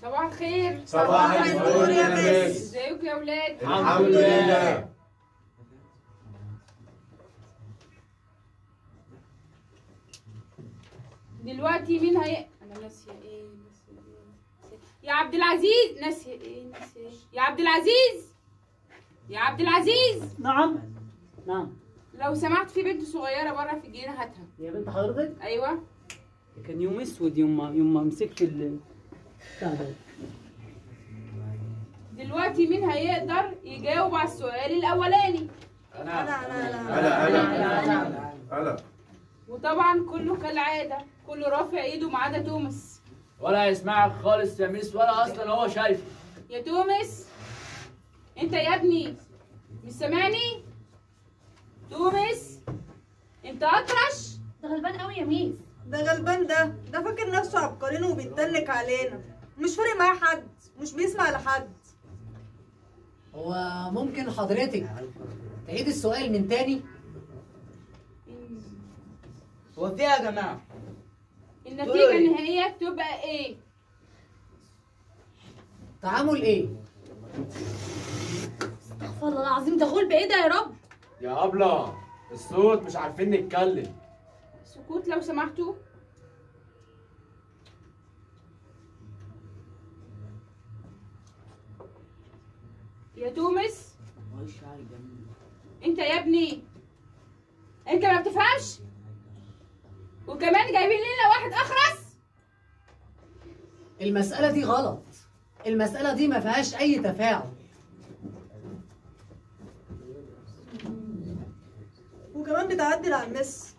صباح الخير صباح النور يا مس ازيكم يا ولاد الحمد لله دلوقتي مين هي انا ناسيه ايه ناسيه ايه ناسية- يا عبد العزيز ناسيه ايه ناسيه إيه؟ يا عبد العزيز يا عبد العزيز نعم نعم لو سمحت في بنت صغيره بره في الجنينه هاتها يا بنت حضرتك ايوه كان يوم اسود يوم ما يوم ما مسكت ال بتاع ده دلوقتي مين هيقدر يجاوب على السؤال الاولاني انا انا انا وطبعا كله كالعاده كله رافع ايده ما عدا توماس ولا يسمعك خالص يا ميس ولا اصلا هو شايفك يا توماس انت يا ابني مش سامعني توماس انت اطرش ده غلبان قوي يا ميس ده غلبان ده ده فاكر نفسه عبقريين وبيتنك علينا مش فارق معاه حد مش بيسمع لحد هو ممكن حضرتك تعيد السؤال من تاني هو في إيه يا جماعه النتيجه النهائيه تبقى ايه تعامل ايه استغفر الله العظيم ده غلب ايه ده يا رب يا ابله الصوت مش عارفين نتكلم سكوت لو سمحتوا يا توماس انت يا ابني انت ما بتفهمش وكمان جايبين لنا واحد اخرس المسألة دي غلط المسألة دي ما فيهاش أي تفاعل وكمان بتعدل على المس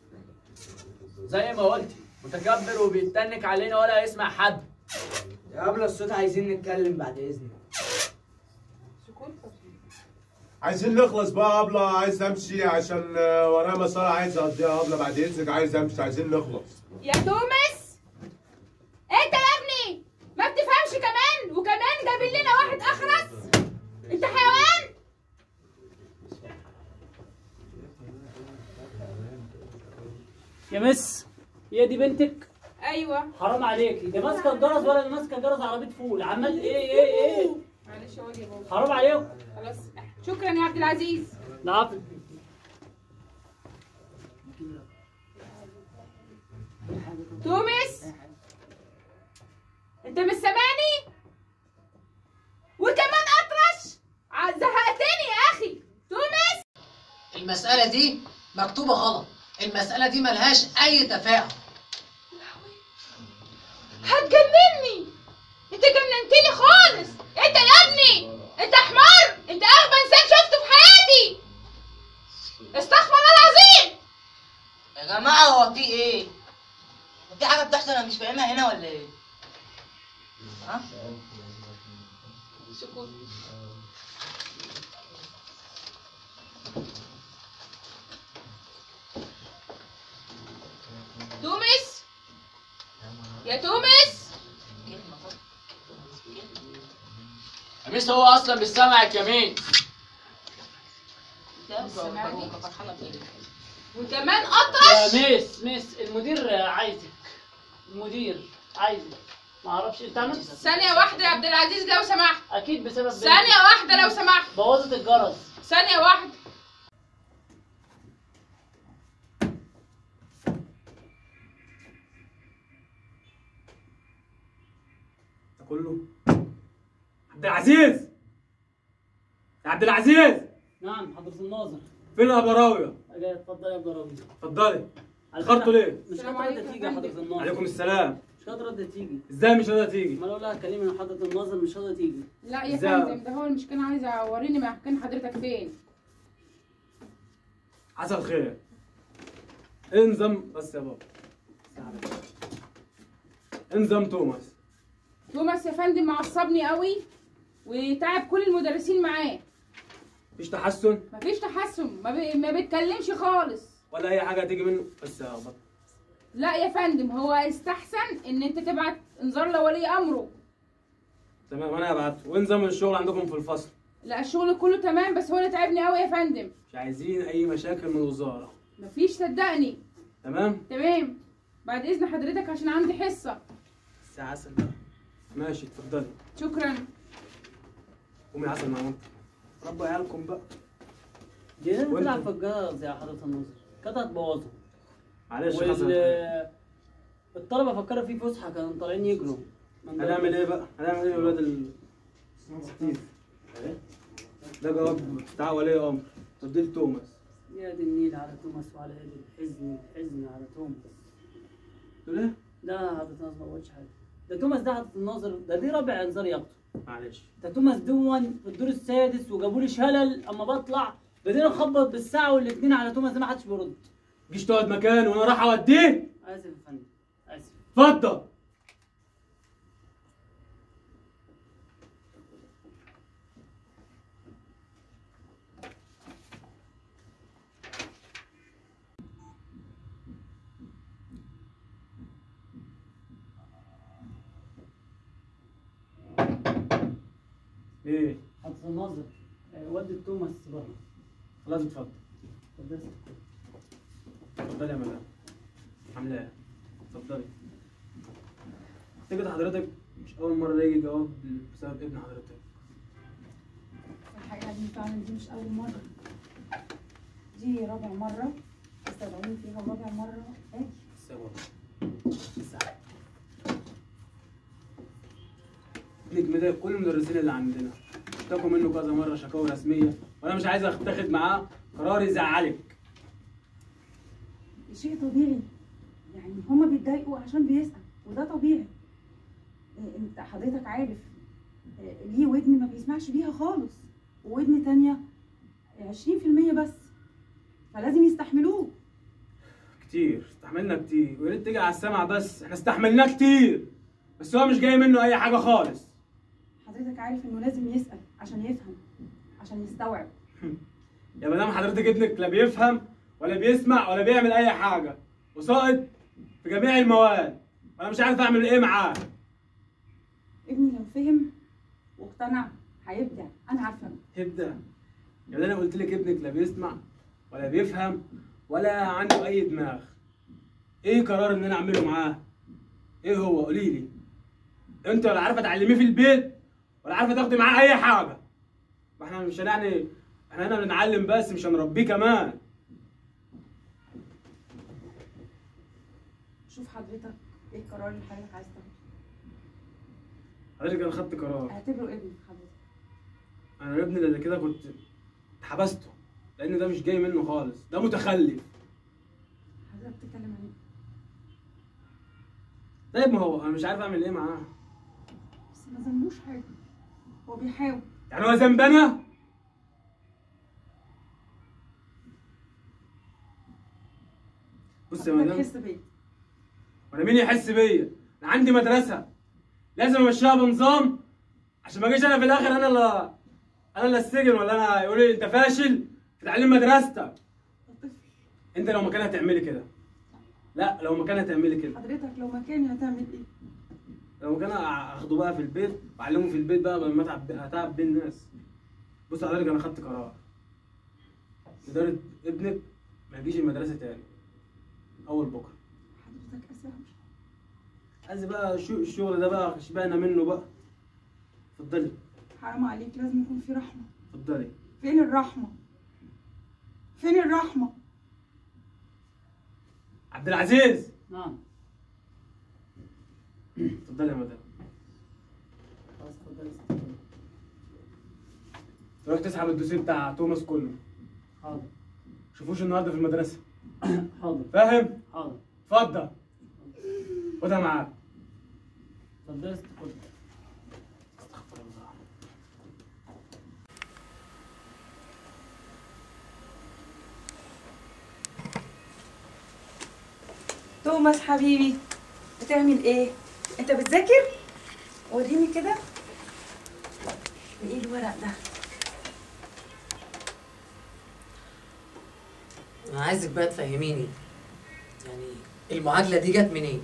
زي ما قلتي متكبر وبيتنك علينا ولا يسمع حد يا ابله الصوت عايزين نتكلم بعد اذنك سكوت عايزين نخلص بقى ابله عايز امشي عشان آه، ورايا مصالح عايز اقضيها ابله بعد اذنك عايز امشي عايزين نخلص يا توماس انت يا ابني ما بتفهمش كمان وكمان جايبين لنا واحد اخرس انت حيوان يا مس هي دي بنتك ايوه حرام عليكي ده ماسكه الجرس ولا اللي ماسكه جرس عربيه فول عمال ايه ايه ايه معلش هو يا بابا حرام عليكم خلاص شكرا يا عبد العزيز العفو توماس انت مش سامعني وكمان اطرش ع- زهقتني يا اخي توماس المسألة دي مكتوبة غلط المسألة دي ملهاش أي تفاعل هتجنني انت جننتني خالص انت يا ابني انت حمار انت اغبى انسان شفته في حياتي استغفر الله العظيم يا جماعه هو في ايه هو في حاجه بتحصل انا مش فاهمها هنا ولا ايه ها سكوت توماس يا توماس يا ميس هو اصلا مش سامعك يا ميس سامعني؟ وكمان اطرش يا ميس ميس المدير عايزك المدير عايزك ما اعرفش انت عملت ثانية واحدة يا عبد العزيز لو سمحت اكيد بسبب بنتك. ثانية واحدة لو سمحت بوظت الجرس ثانية واحدة كله عبد العزيز يا عبد العزيز نعم حضرة الناظر فين الابراويه جاي اتفضل يا ابن راجل اتفضلي على اتاخرتوا فكرة، ليه مش السلام قادرة عليكم تيجي يا يا فندم. حضرة الناظر عليكم السلام مش قادرة تيجي ازاي مش قادره تيجي ما اقول لها كلمة من حضرة الناظر مش قادرة تيجي لا يا إزاي؟ فندم ده هو اللي مش كان عايز يوريني مكان حضرتك فين حصل خير انزم بس يا بابا انزم توماس توماس يا فندم معصبني قوي وتعب كل المدرسين معاه مفيش تحسن مفيش تحسن ما, بي... ما بيتكلمش خالص ولا اي حاجه هتيجي منه بس يا بابا لا يا فندم هو استحسن ان انت تبعت انذار لولي امره تمام انا هبعت وانزم الشغل عندكم في الفصل لا الشغل كله تمام بس هو اللي تعبني قوي يا فندم مش عايزين اي مشاكل من الوزاره مفيش صدقني تمام تمام بعد اذن حضرتك عشان عندي حصه الساعه 6 ماشي اتفضلي شكرا قومي عسل مع مامتك ربوا عيالكم بقى دي لازم وانت؟ تلعب في الجرس يا حضرة الناظر كانت هتبوظها معلش وال حصل الطلبة فكروا في فسحة كانوا طالعين يجروا من هنعمل ايه بقى؟ هنعمل ايه يا ولاد ال ستيف؟ ده جواب بتاع ولي امر تبديل توماس يا دي النيل على توماس وعلى يد الحزن الحزن على توماس تقول ايه؟ ده حضرة الناظر ما قلتش حاجة ده توماس ده حضرة الناظر ده دي رابع انذار ياخده معلش ده توماس دون في الدور السادس وجابوا لي شلل اما بطلع بدينا نخبط بالساعة والاتنين على توماس ده ما حدش بيرد تجيش تقعد مكانه وانا راح اوديه اسف يا فندم اسف اتفضل ايه حضرة الناظر آه، ودي توماس بره خلاص اتفضل اتفضل. اتفضلي يا مدام عامله ايه؟ اتفضلي اعتقد حضرتك مش اول مره يجي جواب بسبب ابن حضرتك الحقيقة دي فعلا دي مش أول مرة دي رابع مرة استدعوني فيها رابع مرة اجي سوا الساعة ابنك مضايق كل المدرسين اللي عندنا اشتكوا منه كذا مرة شكاوى رسمية وانا مش عايز اتخذ معاه قرار يزعلك شيء طبيعي يعني هما بيتضايقوا عشان بيسأل وده طبيعي إيه، انت حضرتك عارف إيه، ليه ودن ما بيسمعش بيها خالص وودن تانية عشرين في المية بس فلازم يستحملوه كتير استحملنا كتير ويا ريت تيجي على السمع بس احنا استحملناه كتير بس هو مش جاي منه اي حاجة خالص حضرتك عارف انه لازم يسأل عشان يفهم عشان يستوعب يا مدام حضرتك ابنك لا بيفهم ولا بيسمع ولا بيعمل اي حاجة وساقط في جميع المواد وانا مش عارف اعمل ايه معاه ابني لو فهم واقتنع هيبدع انا عارفه يبدا يعني انا قلت لك ابنك لا بيسمع ولا بيفهم ولا عنده اي دماغ ايه قرار ان انا اعمله معاه ايه هو قولي لي انت ولا عارفه تعلميه في البيت ولا عارفه تاخدي معاه اي حاجه ما احنا مش يعني احنا هنا بنعلم بس مش هنربيه كمان شوف حضرتك ايه القرار اللي حضرتك عايز تاخده حضرتك انا خدت قرار اعتبره ابنك حضرتك انا ابني اللي كده كنت اتحبسته لان ده مش جاي منه خالص ده متخلف حضرتك بتتكلم عن ايه طيب ما هو انا مش عارف اعمل ايه معاه بس ما ذنبوش حاجه هو بيحاول يعني هو ذنب انا بص يا حضرتك مدام حس بيا وانا مين يحس بيا انا عندي مدرسه لازم امشيها بنظام عشان ما اجيش انا في الاخر انا اللي انا اللي السجن ولا انا يقولوا لي انت فاشل في تعليم مدرستك الطفل انت لو مكانها تعملي كده لا لو مكانها تعملي كده حضرتك لو مكاني هتعمل ايه لو مكانها اخده بقى في البيت واعلمه في البيت بقى بدل ما اتعب هتعب بين الناس بص حضرتك انا خدت قرار اداره ابنك ما يجيش المدرسه تاني اول بكره حضرتك اسف عايز بقى شو الشغل ده بقى شبعنا منه بقى اتفضلي حرام عليك لازم يكون في رحمه اتفضلي فين الرحمه فين الرحمه عبد العزيز نعم اتفضلي يا مدام خلاص اتفضل اتفضل. تروح تسحب الدوسيه بتاع توماس كله حاضر شوفوش النهارده في المدرسه حاضر فاهم حاضر اتفضل خدها معاك اتفضل اتفضل استغفر الله توماس حبيبي بتعمل ايه انت بتذاكر وريني كده ايه الورق ده انا عايزك بقى تفهميني يعني المعادله دي جت منين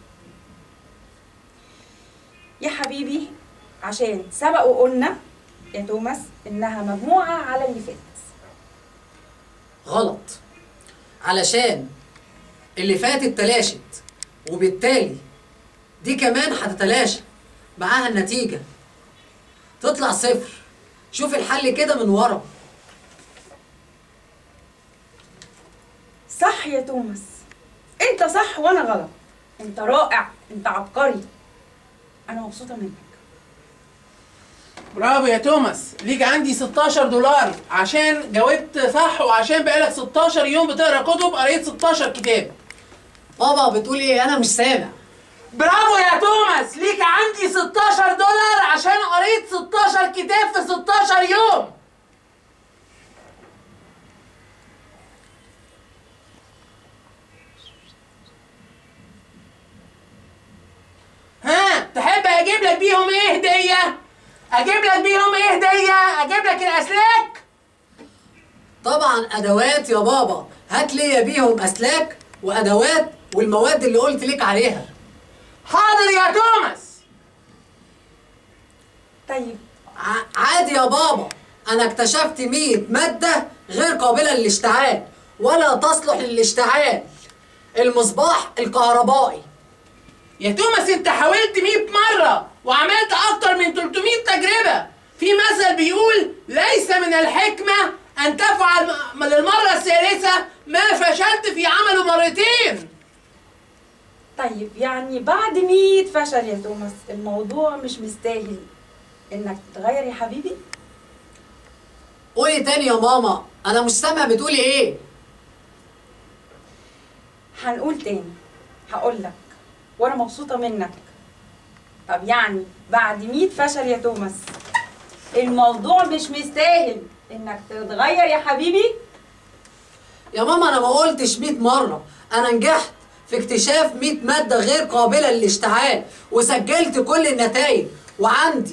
يا حبيبي عشان سبق وقلنا يا توماس انها مجموعه على اللي فات غلط علشان اللي فاتت تلاشت وبالتالي دي كمان هتتلاشى معاها النتيجة تطلع صفر شوف الحل كده من ورا صح يا توماس انت صح وانا غلط انت رائع انت عبقري انا مبسوطه منك برافو يا توماس ليك عندي 16 دولار عشان جاوبت صح وعشان بقالك 16 يوم بتقرا كتب قريت 16 كتاب بابا بتقول ايه انا مش سامع برافو يا توماس ليك عندي 16 دولار عشان قريت 16 كتاب في 16 يوم ها تحب اجيب لك بيهم ايه هديه اجيب لك بيهم ايه هديه اجيب لك الاسلاك طبعا ادوات يا بابا هات لي بيهم اسلاك وادوات والمواد اللي قلت لك عليها حاضر يا توماس طيب ع- عادي يا بابا انا اكتشفت 100 ماده غير قابله للاشتعال ولا تصلح للاشتعال المصباح الكهربائي يا توماس انت حاولت 100 مرة وعملت اكتر من 300 تجربة في مثل بيقول ليس من الحكمة ان تفعل م- للمرة الثالثة ما فشلت في عمله مرتين طيب يعني بعد 100 فشل يا توماس الموضوع مش مستاهل انك تتغير يا حبيبي قولي تاني يا ماما انا مش سامع بتقولي ايه هنقول تاني هقول لك وانا مبسوطه منك طب يعني بعد 100 فشل يا توماس الموضوع مش مستاهل انك تتغير يا حبيبي يا ماما انا ما قلتش 100 مره انا نجحت في اكتشاف 100 ماده غير قابله للاشتعال وسجلت كل النتائج وعندي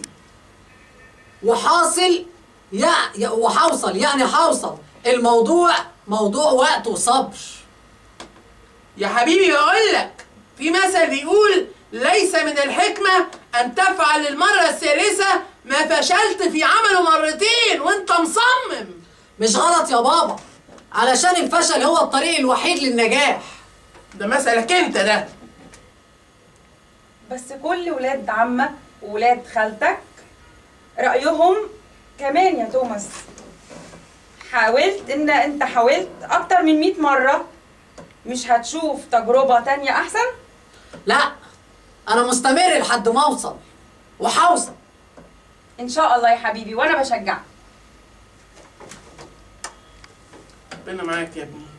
وحاصل يا يا- وحوصل يعني حوصل الموضوع موضوع وقت وصبر يا حبيبي بقول لك في مثل بيقول ليس من الحكمة ان تفعل للمرة الثالثة ما فشلت في عمله مرتين وانت مصمم مش غلط يا بابا علشان الفشل هو الطريق الوحيد للنجاح ده مثلك انت ده بس كل ولاد عمك وولاد خالتك رأيهم كمان يا توماس حاولت ان انت حاولت اكتر من 100 مرة مش هتشوف تجربة تانية احسن لا انا مستمر لحد ما اوصل وحوصل ان شاء الله يا حبيبي وانا بشجعك ربنا معاك يا ابني